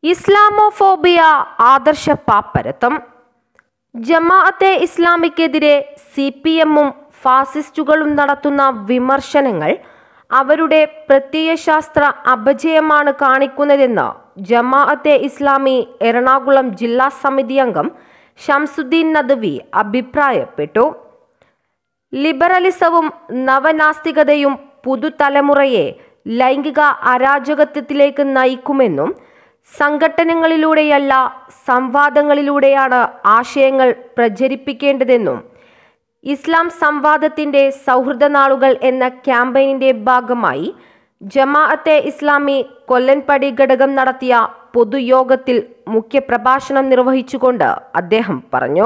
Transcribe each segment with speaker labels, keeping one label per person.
Speaker 1: Islamophobia ആദർശ പാപ്പരത്വം ജമാഅത്തെ ഇസ്ലാമിക്കെതിരെ സി പി എമ്മും ഫാസിസ്റ്റുകളും നടത്തുന്ന വിമർശനങ്ങൾ അവരുടെ പ്രത്യയശാസ്ത്ര അപജയമാണ് കാണിക്കുന്നതെന്ന് ജമാഅത്തെ ഇസ്ലാമി എറണാകുളം ജില്ലാ സമിതി അംഗം ഷംസുദ്ദീൻ നദവി അഭിപ്രായപ്പെട്ടു ലിബറലിസവും നവനാസ്തികതയും പുതുതലമുറയെ ലൈംഗിക അരാജകത്വത്തിലേക്ക് നയിക്കുമെന്നും സംഘട്ടനങ്ങളിലൂടെയല്ല സംവാദങ്ങളിലൂടെയാണ് ആശയങ്ങൾ പ്രചരിപ്പിക്കേണ്ടതെന്നും ഇസ്ലാം സംവാദത്തിന്റെ സൗഹൃദ നാളുകൾ എന്ന ക്യാമ്പയിനിന്റെ ഭാഗമായി ജമാഅത്തെ ഇസ്ലാമി കൊല്ലൻപടി ഘടകം നടത്തിയ പൊതുയോഗത്തിൽ മുഖ്യപ്രഭാഷണം നിർവഹിച്ചുകൊണ്ട് അദ്ദേഹം പറഞ്ഞു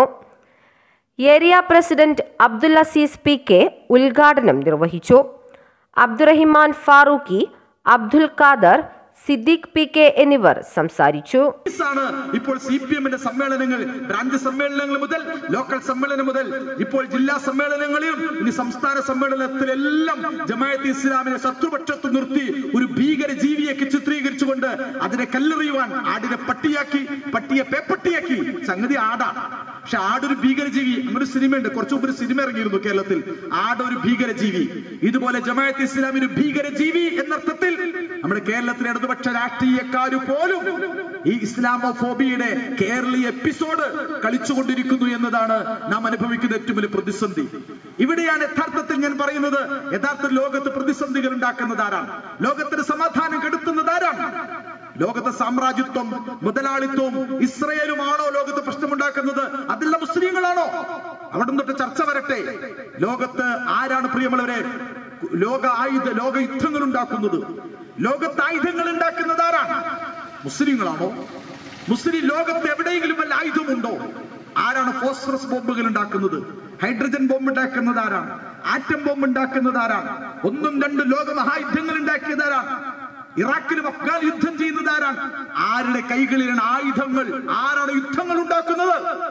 Speaker 1: area president Abdul Aziz P K ഉദ്ഘാടനം നിർവഹിച്ചു അബ്ദുറഹിമാൻ ഫാറൂഖി അബ്ദുൽ ഖാദർ സിദ്ദീഖ് പി കെ എന്നിവർ സംസാരിച്ചു
Speaker 2: ആണ് ഇപ്പോൾ സി പി എമ്മിന്റെ സമ്മേളനങ്ങൾ ബ്രാഞ്ച് സമ്മേളനങ്ങൾ മുതൽ ലോക്കൽ സമ്മേളനം മുതൽ ഇപ്പോൾ ജില്ലാ സമ്മേളനങ്ങളിലും ഇനി സംസ്ഥാന സമ്മേളനത്തിലെല്ലാം ജമായത്ത് ഇസ്ലാമിനെ ശത്രുപക്ഷത്ത് നിർത്തി ഒരു ഭീകര ജീവിയൊക്കെ ചിത്രീകരിച്ചുകൊണ്ട് അതിനെ കല്ലെറിയുവാൻ ആടിനെ പട്ടിയാക്കി പട്ടിയെ പേപ്പട്ടിയാക്കി സംഗതി ആടാ പക്ഷെ ആടൊരു ഭീകരജീവി അങ്ങനെ ഒരു സിനിമയുണ്ട് കുറച്ചു മുമ്പ് ഒരു സിനിമ ഇറങ്ങിയിരുന്നു കേരളത്തിൽ ആടൊരു ഭീകരജീവി ഇതുപോലെ ജമായത്ത് ഇസ്ലാമിന് ഭീകരജീവി എന്നർത്ഥത്തിൽ നമ്മുടെ കേരളത്തിലെ ഇടതുപക്ഷ രാഷ്ട്രീയക്കാര് പോലും ഈ ഇസ്ലാമോഫോബിയുടെ കേരളീയ എപ്പിസോഡ് കളിച്ചുകൊണ്ടിരിക്കുന്നു എന്നതാണ് നാം അനുഭവിക്കുന്ന ഏറ്റവും വലിയ പ്രതിസന്ധി ഇവിടെയാണ് യഥാർത്ഥത്തിൽ ഞാൻ പറയുന്നത് യഥാർത്ഥ ലോകത്ത് പ്രതിസന്ധികൾ ഉണ്ടാക്കുന്നത് ആരാണ് ലോകത്തിന് സമാധാനം കെടുത്തുന്നത് ആരാണ് ലോകത്തെ സാമ്രാജ്യത്വം മുതലാളിത്വം ഇസ്രയേലുമാണോ ലോകത്ത് പ്രശ്നമുണ്ടാക്കുന്നത് അതല്ല മുസ്ലിങ്ങളാണോ അവിടെ തൊട്ട് ചർച്ച വരട്ടെ ലോകത്ത് ആരാണ് പ്രിയമുള്ളവരെ ലോക ആയുധ ലോക യുദ്ധങ്ങൾ ഉണ്ടാക്കുന്നത് ലോകത്ത് ആയുധങ്ങൾ ഉണ്ടാക്കുന്നത് ആരാണ് മുസ്ലിങ്ങളാണോ മുസ്ലിം ലോകത്ത് എവിടെയെങ്കിലും വല്ല ആയുധമുണ്ടോ ആരാണ് ഫോസ്ഫറസ് ബോംബുകൾ ഉണ്ടാക്കുന്നത് ഹൈഡ്രജൻ ബോംബ് ഉണ്ടാക്കുന്നത് ആരാണ് ആറ്റം ബോംബ് ഉണ്ടാക്കുന്നത് ആരാണ് ഒന്നും രണ്ടും ലോക മഹായുദ്ധങ്ങൾ ഉണ്ടാക്കിയത് ആരാണ് ഇറാഖിലും അഫ്ഗാൻ യുദ്ധം ചെയ്യുന്നത് ആരാണ് ആരുടെ കൈകളിലാണ് ആയുധങ്ങൾ ആരാണ് യുദ്ധങ്ങൾ ഉണ്ടാക്കുന്നത്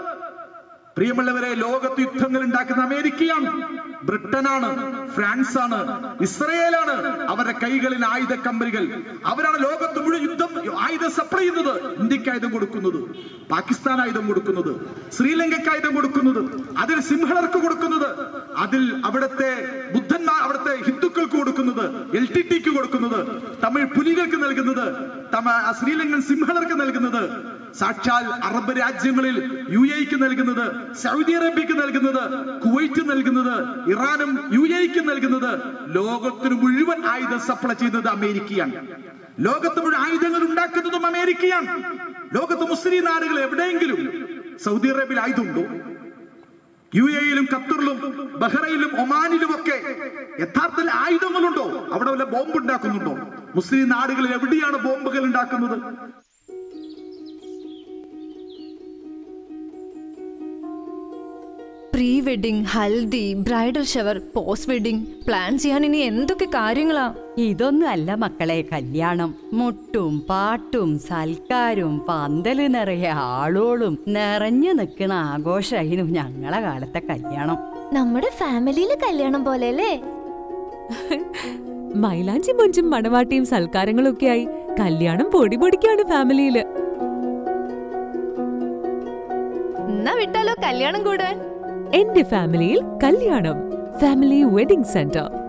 Speaker 2: പ്രിയമുള്ളവരെ ലോകത്ത് യുദ്ധങ്ങൾ ഉണ്ടാക്കുന്ന അമേരിക്കയാണ് ബ്രിട്ടനാണ് ഫ്രാൻസ് ആണ് ഇസ്രയേലാണ് അവരുടെ കൈകളിൽ ആയുധ കമ്പനികൾ അവരാണ് ലോകത്ത് മുഴുവൻ യുദ്ധം ആയുധം സപ്ലൈ ചെയ്യുന്നത് ഇന്ത്യക്ക് ആയുധം കൊടുക്കുന്നത് പാകിസ്ഥാൻ ആയുധം കൊടുക്കുന്നത് ശ്രീലങ്കയ്ക്ക് ആയുധം കൊടുക്കുന്നത് അതിൽ സിംഹളർക്ക് കൊടുക്കുന്നത് അതിൽ അവിടുത്തെ ബുദ്ധന്മാർ അവിടുത്തെ ഹിന്ദുക്കൾക്ക് കൊടുക്കുന്നത് എൽ ടി ടിക്ക് കൊടുക്കുന്നത് തമിഴ് പുലികൾക്ക് നൽകുന്നത് തമ ശ്രീലങ്കൻ സിംഹളർക്ക് നൽകുന്നത് സാക്ഷാൽ അറബ് രാജ്യങ്ങളിൽ യു എക്ക് നൽകുന്നത് സൗദി അറേബ്യക്ക് നൽകുന്നത് കുവൈറ്റ് നൽകുന്നത് ഇറാനും യു എക്ക് നൽകുന്നത് ലോകത്തിന് മുഴുവൻ ആയുധം സപ്ലൈ ചെയ്യുന്നത് അമേരിക്കയാണ് ലോകത്ത് മുഴുവൻ ആയുധങ്ങൾ ഉണ്ടാക്കുന്നതും അമേരിക്കയാണ് ലോകത്ത് മുസ്ലിം നാടുകൾ എവിടെയെങ്കിലും സൗദി അറേബ്യയിൽ ആയുധമുണ്ടോ യു എയിലും ഖത്തറിലും ബഹ്റൈനിലും ഒമാനിലും ഒക്കെ യഥാർത്ഥത്തിൽ ആയുധങ്ങളുണ്ടോ അവിടെ വല്ല ബോംബ് ഉണ്ടാക്കുന്നുണ്ടോ മുസ്ലിം നാടുകളിൽ എവിടെയാണ് ബോംബുകൾ ഉണ്ടാക്കുന്നത്
Speaker 3: pre wedding haldi bridal shower post wedding plan ചെയ്യാൻ ഇനി എന്തൊക്കെ കാര്യങ്ങളാ
Speaker 4: ഇതൊന്നും അല്ല മക്കളെ കല്യാണം മുട്ടും പാട്ടും സൽക്കാരും പന്തല് നിറയെ ആളോളും നിറഞ്ഞു നിൽക്കുന്ന ആഘോഷമായിരുന്നു ഞങ്ങളെ കാലത്തെ കല്യാണം
Speaker 5: നമ്മുടെ ഫാമിലിയിലെ കല്യാണം പോലെ അല്ലേ
Speaker 6: മൈലാഞ്ചി മൊഞ്ചും മണവാട്ടിയും സൽക്കാരങ്ങളും ഒക്കെയായി കല്യാണം പൊടി പൊടിക്കാണ് ഫാമിലിയില്
Speaker 3: എന്നാ വിട്ടാലോ കല്യാണം കൂടാൻ
Speaker 6: എന്റെ ഫാമിലിയിൽ കല്യാണം ഫാമിലി വെഡിംഗ് സെന്റർ